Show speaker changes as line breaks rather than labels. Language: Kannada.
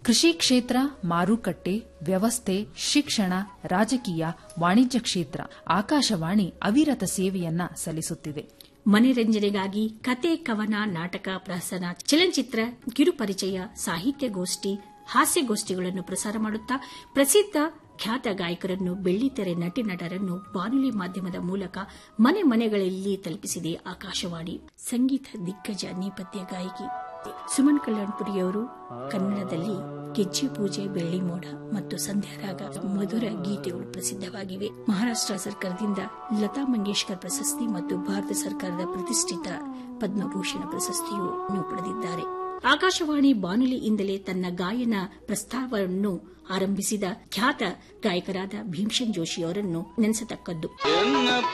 ಕೃಷಿ ಕ್ಷೇತ್ರ ಮಾರುಕಟ್ಟೆ ವ್ಯವಸ್ಥೆ ಶಿಕ್ಷಣ ರಾಜಕೀಯ ವಾಣಿಜ್ಯ ಕ್ಷೇತ್ರ ಆಕಾಶವಾಣಿ ಅವಿರತ ಸೇವೆಯನ್ನ ಸಲ್ಲಿಸುತ್ತಿದೆ
ಮನರಂಜನೆಗಾಗಿ ಕತೆ ಕವನ ನಾಟಕ ಪ್ರಹಸನ ಚಲನಚಿತ್ರ ಕಿರುಪರಿಚಯ ಸಾಹಿತ್ಯಗೋಷ್ಠಿ ಹಾಸ್ಯಗೋಷ್ಠಿಗಳನ್ನು ಪ್ರಸಾರ ಮಾಡುತ್ತಾ ಪ್ರಸಿದ್ಧ ಖ್ಯಾತ ಗಾಯಕರನ್ನು ಬೆಳ್ಳಿತೆರೆ ನಟಿ ನಟರನ್ನು ಬಾನುಲಿ ಮಾಧ್ಯಮದ ಮೂಲಕ ಮನೆ ಮನೆಗಳಲ್ಲಿ ತಲುಪಿಸಿದೆ ಆಕಾಶವಾಣಿ ಸಂಗೀತ ದಿಗ್ಗಜ ನೇಪಥ್ಯ ಗಾಯಕಿ ಸುಮನ್ ಕಲ್ಯಾಣ್ಪುರಿಯವರು ಕನ್ನಡದಲ್ಲಿ ಗೆಜ್ಜೆ ಪೂಜೆ ಬೆಳ್ಳಿ ಮೋಡ ಮತ್ತು ಸಂಧ್ಯಾರಾಗ ಮಧುರ ಗೀತೆಗಳು ಪ್ರಸಿದ್ಧವಾಗಿವೆ ಮಹಾರಾಷ್ಟ್ರ ಸರ್ಕಾರದಿಂದ ಲತಾ ಮಂಗೇಶ್ಕರ್ ಪ್ರಶಸ್ತಿ ಮತ್ತು ಭಾರತ ಸರ್ಕಾರದ ಪ್ರತಿಷ್ಠಿತ ಪದ್ಮಭೂಷಣ ಪ್ರಶಸ್ತಿಯೂ ಪಡೆದಿದ್ದಾರೆ ಆಕಾಶವಾಣಿ ಬಾನುಲಿಯಿಂದಲೇ ತನ್ನ ಗಾಯನ ಪ್ರಸ್ತಾವವನ್ನು ಆರಂಭಿಸಿದ ಖ್ಯಾತ ಗಾಯಕರಾದ ಭೀಮ್ಸೆನ್ ಜೋಶಿ ಅವರನ್ನು ನೆನೆಸತಕ್ಕದ್ದು